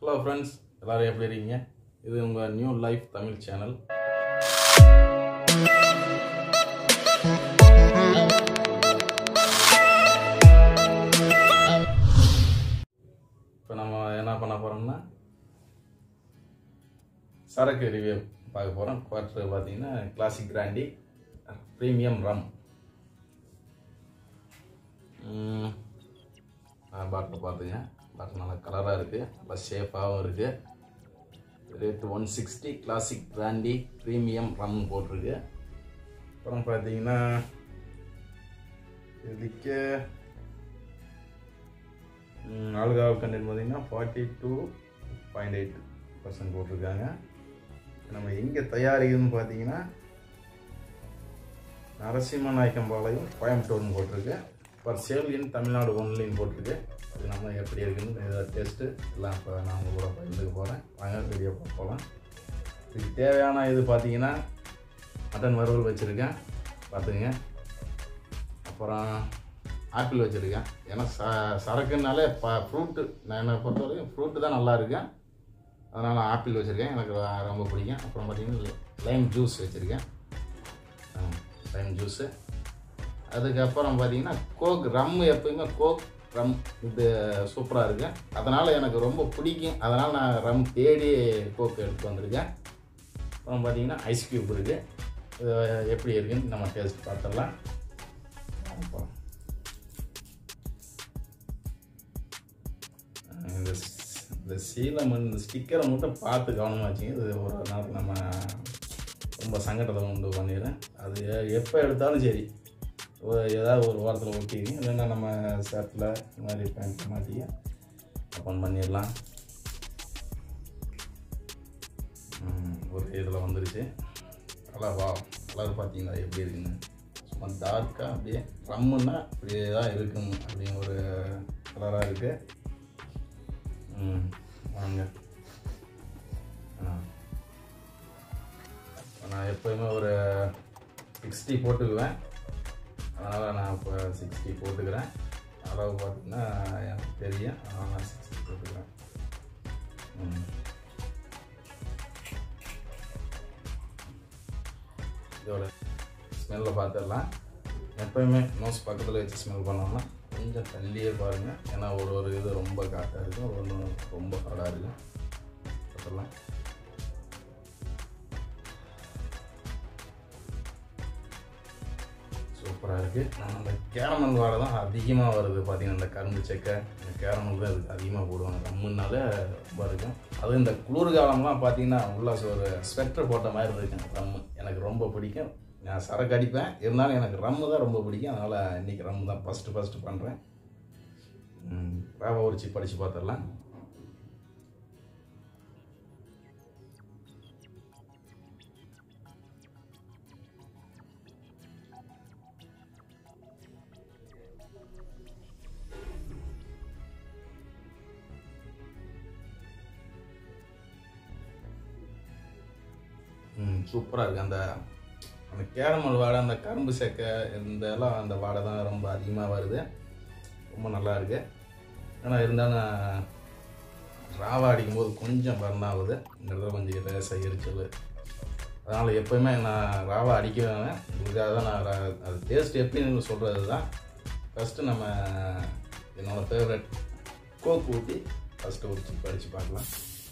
Hello friends எல்லாரும் எப்படி இருக்கீங்க இது உங்கள் நியூ லைஃப் தமிழ் சேனல் இப்போ நம்ம என்ன பண்ண போகிறோம்னா சரக்கு ரிவ்யூ பார்க்க போகிறோம் குவார்டர் பார்த்தீங்கன்னா கிளாசிக் கிராண்டி ப்ரீமியம் ரம் பாட்டில் பார்த்துங்க பாட்டில் நல்லா கலராக இருக்குது நல்லா ஷேஃபாகவும் இருக்குது rate one sixty classic brandy premium rum போட்டிருக்கு அப்புறம் பார்த்தீங்கன்னா இதுக்கு ஆல்கஹால் கண்டென்ட் பார்த்தீங்கன்னா forty two point eight percent போட்டிருக்காங்க நம்ம எங்கே தயாரிக்குதுன்னு பார்த்தீங்கன்னா நரசிம்ம நாயக்கம்பாளையம் கோயம்புத்தூர்னு போட்டிருக்கு பர் சேல் இன் தமிழ்நாடு ஒன்லின்னு போட்டிருக்கு அது நம்ம எப்படி இருக்குன்னு ஏதாவது டெஸ்ட்டு எல்லாம் இப்போ நான் உங்க கூட பகிர்ந்துக்க போகிறேன் வாங்க வீடியோ போகலாம் இதுக்கு தேவையான இது பார்த்தீங்கன்னா மட்டன் வறுவல் வச்சுருக்கேன் பார்த்துங்க அப்புறம் ஆப்பிள் வச்சுருக்கேன் ஏன்னா ச சரக்குனாலே ப ஃப்ரூட்டு நான் என்னை பொறுத்த வரைக்கும் ஃப்ரூட்டு தான் நல்லா இருக்கேன் அதனால் ஆப்பிள் வச்சுருக்கேன் எனக்கு ரொ- ரொம்ப பிடிக்கும் அப்புறம் பார்த்தீங்கன்னா லைம் ஜூஸ் வச்சுருக்கேன் லைம் ஜூஸு அதுக்கப்புறம் பார்த்தீங்கன்னா கோக் ரம் எப்பயுமே கோக் ரம் இது சூப்பராக இருக்கு அதனால் எனக்கு ரொம்ப பிடிக்கும் அதனால் நான் ரம் தேடி கோக் எடுத்து வந்திருக்கேன் அப்புறம் பார்த்தீங்கன்னா ஐஸ் க்யூப் இருக்குது இது எப்படி இருக்குன்னு நம்ம டேஸ்ட் பார்த்துடலாம் அப்புறம் இந்த ஸ்- இந்த சீலம் இந்த ஸ்டிக்கரை மட்டும் பார்த்து கவனமாக வச்சுங்க இது ஒரு நாள் நம்ம ரொம்ப சங்கடத்தை உண்டு பண்ணிடுறேன் அது எ- எப்போ எடுத்தாலும் சரி ஒரு- ஏதாவது ஒரு வாரத்தில் ஒட்டிங்க இல்லைன்னா நம்ம ஷர்ட்டில் இந்த மாதிரி பேண்ட் மாட்டிக்க ஓப்பன் பண்ணிடலாம் ம், ஒரு இதில் வந்துருச்சு நல்லா வா கலர் பார்த்தீங்களா எப்படி இருக்குன்னு சும்மா டார்க்காக அப்படியே ரம்முன்னா இப்படியே தான் இருக்கும் அப்படின்னு ஒரு கலராக இருக்குது ம் வாங்க ஆ நான் எப்போயுமே ஒரு சிக்ஸ்டி போட்டுக்குவேன் அதனால் நான் இப்போ சிக்ஸ்டி போட்டுக்கிறேன் அளவு பார்த்தீங்கன்னா எனக்கு தெரியும் அதனால் நான் சிக்ஸ்டி போட்டுக்கிறேன் ம். இதோட ஸ்மெல்லை பார்த்துடலாம் எப்போயுமே நோஸ் பக்கத்தில் வச்சு ஸ்மெல் பண்ணோம்னா கொஞ்சம் தள்ளியே பாருங்கள் ஏன்னா ஒரு ஒரு இது ரொம்ப காட்டாக இருக்கும் ஒன்று ரொம்ப ஹார்டாக இருக்கும் பார்த்துடலாம் சூப்பராக இருக்குது ஆனால் அந்த கேரமல் வாடை தான் அதிகமாக வருது பார்த்தீங்கன்னா இந்த கரும்பு செக்கை இந்த கேரமல் தான் இதுக்கு அதிகமாக போடுவாங்க ரம்முனாலே ரொம்ப இருக்கும் அதுவும் இந்த குளிர் காலம்லாம் பார்த்தீங்கன்னா உள்ள ஒரு ஸ்வெட்டர் போட்ட மாதிரி இருக்கும் ரம்மு எனக்கு ரொம்ப பிடிக்கும் நான் சரக்கு அடிப்பேன் இருந்தாலும் எனக்கு ரம்மு தான் ரொம்ப பிடிக்கும் அதனால் இன்றைக்கி ரம்மு தான் ஃபஸ்ட்டு ஃபஸ்ட்டு பண்ணுறேன் ரவை உரிச்சு படித்து பார்த்துடலாம் ம் சூப்பராக இருக்குது அந்த அந்த கேரமல் வாடை அந்த கரும்பு செக்கை இந்த எல்லாம் அந்த வாடை தான் ரொம்ப அதிகமாக வருது ரொம்ப நல்லா இருக்கு ஆனால் இருந்தாலும் ராவா அடிக்கும்போது கொஞ்சம் பர்ன் ஆகுது இந்த இடத்துல கொஞ்சம் லேசாக எரிச்சல் அதனால் எப்போயுமே நான் ராவா அடிக்குவேன் இதுக்காக தான் நான் ரா- அது டேஸ்ட் எப்படின்னு சொல்கிறது தான் ஃபஸ்ட்டு நம்ம என்னோட ஃபேவரட் கோக் ஊற்றி ஃபஸ்ட்டு ஊற்றி படித்து பார்க்கலாம்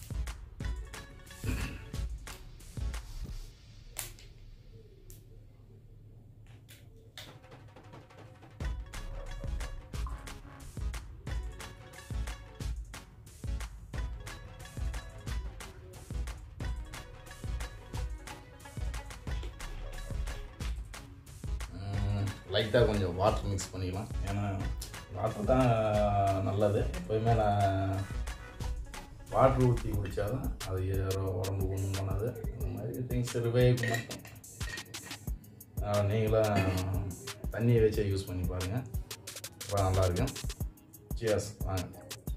லைட்டாக கொஞ்சம் வாட்டர் மிக்ஸ் பண்ணிக்கலாம் ஏன்னா வாட்டர் தான் நல்லது எப்போயுமே நான் வாட்டர் ஊற்றி குடித்தாதான் அது ஏறோ- உடம்புக்கு ஒன்றும் பண்ணாது இந்த மாதிரி திங்ஸ் ரிவைவ் மட்டும் அதனால் நீங்களும் தண்ணியை வச்சே யூஸ் பண்ணி பாருங்கள் ரொம்ப நல்லாயிருக்கும் சியர்ஸ் வாங்க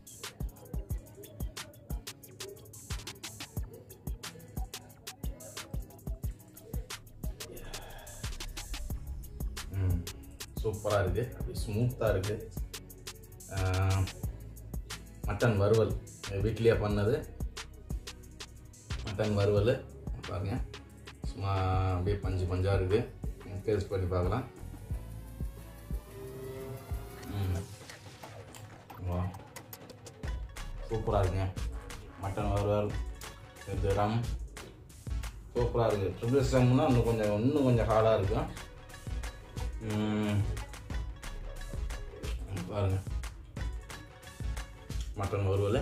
ம் சூப்பராக இருக்குது அப்படி ஸ்மூத்தாக இருக்குது மட்டன் வறுவல் வீட்லேயே பண்ணது மட்டன் வறுவல் பாருங்க சும்மா அப்படியே பஞ்சு பஞ்சாக இருக்குது டேஸ்ட் பண்ணி பார்க்கலாம் ம் வா சூப்பராக இருக்குங்க மட்டன் வறுவல் இது ரம் சூப்பராக இருக்குது ட்ரிபிள் ஸ்டம்னா இன்னும் கொஞ்சம் இன்னும் கொஞ்சம் ஹார்டாக இருக்கும் ம், பாருங்க மட்டன் வறுவல்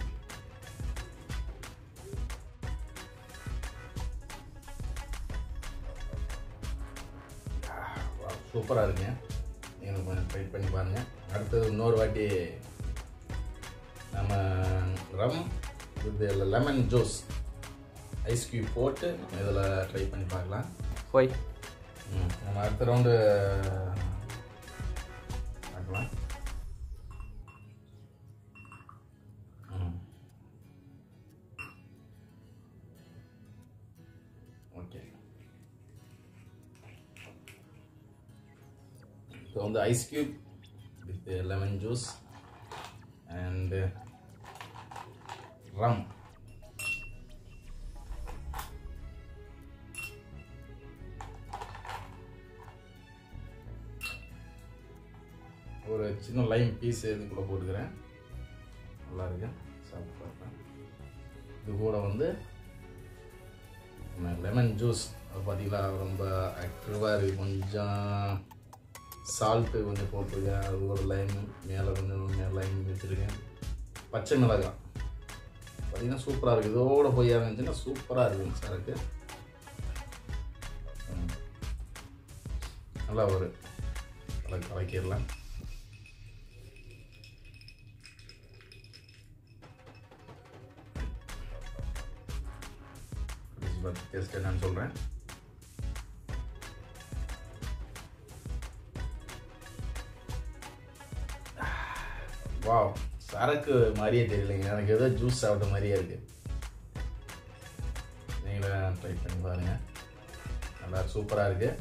சூப்பராக இருக்குங்க நீங்கள் கொஞ்சம் ட்ரை பண்ணி பாருங்கள் அடுத்தது இன்னொரு வாட்டி நம்ம ரம் இது லெமன் ஜூஸ் ஐஸ் கியூப் போட்டு நம்ம இதில் ட்ரை பண்ணி பார்க்கலாம் போய் ம், நம்ம அடுத்த ரவுண்டு பார்க்கலாம் ம். ஓகே இப்போ வந்து ice cube with lemon juice and rum ஒரு சின்ன லைம் பீஸ் இதுக்குள்ளே போட்டுக்கிறேன் நல்லா இருக்கு சாப்பிட்டு பார்ப்பேன் இது கூட வந்து லெமன் ஜூஸ் அது பார்த்தீங்களா ரொம்ப ஆக்டிவாக இருக்குது கொஞ்சம் சால்ட்டு கொஞ்சம் போட்டிருக்கேன் அது ஒரு லைம் மேலே கொஞ்சம் மேலே லைம் வச்சுருக்கேன் பச்சை மிளகாய் பார்த்தீங்கன்னா சூப்பராக இருக்குது இதோட போய் இருந்துச்சுன்னா சூப்பராக இருக்குங்க சரக்கு ம். நல்லா ஒரு கலக்கி கலக்கிடலாம் டேஸ்ட் என்னன்னு சொல்கிறேன் வாவ் சரக்கு மாதிரியே தெரியலைங்க எனக்கு ஏதோ ஜூஸ் சாப்பிட்ட மாதிரியே இருக்கு நீங்களும் ட்ரை பண்ணி பாருங்க நல்லா சூப்பராக இருக்கு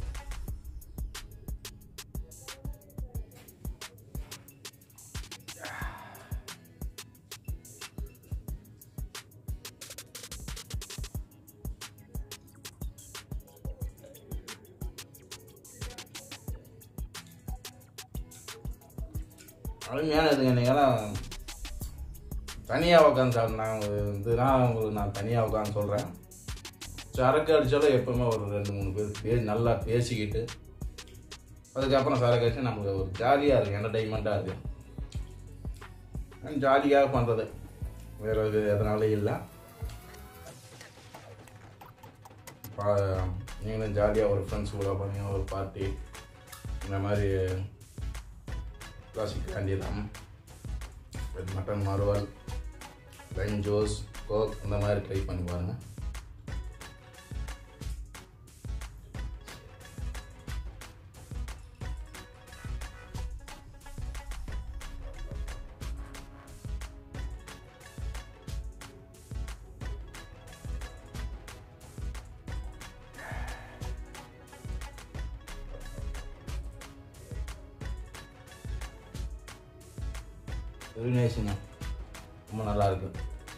அருமையான இதுங்க நீங்களாம் தனியாக உட்காந்து சாப்பிட நான் இதுதான் உங்களுக்கு நான் தனியாக உட்காந்து சொல்கிறேன் சரக்கு அடித்தாலும் எப்பவுமே ஒரு ரெண்டு மூணு பேர் பே நல்லா பேசிக்கிட்டு அதுக்கப்புறம் சரக்கு அடிச்சு நமக்கு ஒரு ஜாலியாக இருக்குது என்டர்டைன்மெண்ட்டாக இருக்குது ஜாலியாக பண்ணுறது வேறு இது எதனாலும் இல்லை பா- நீங்களும் ஜாலியாக ஒரு ஃப்ரெண்ட்ஸ் கூட பண்ணி ஒரு பார்ட்டி இந்த மாதிரி கிளாசிக் வேண்டியதான் மட்டன் மறுவல் லைன் ஜூஸ் கோக் இந்த மாதிரி ட்ரை பண்ணி பாருங்கள் வெரி நைஸுங்க ரொம்ப நல்லா இருக்கு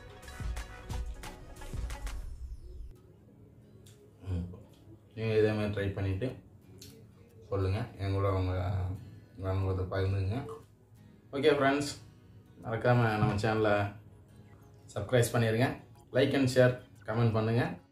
ம். நீங்கள் இதே மாதிரி ட்ரை பண்ணிவிட்டு சொல்லுங்கள் என் கூட உங்கள் அனுபவத்தை பகிர்ந்துங்க ஓகே ஃப்ரெண்ட்ஸ் மறக்காமல் நம்ம சேனலை சப்ஸ்கிரைப் பண்ணிடுங்க லைக் அண்ட் ஷேர் கமெண்ட் பண்ணுங்கள்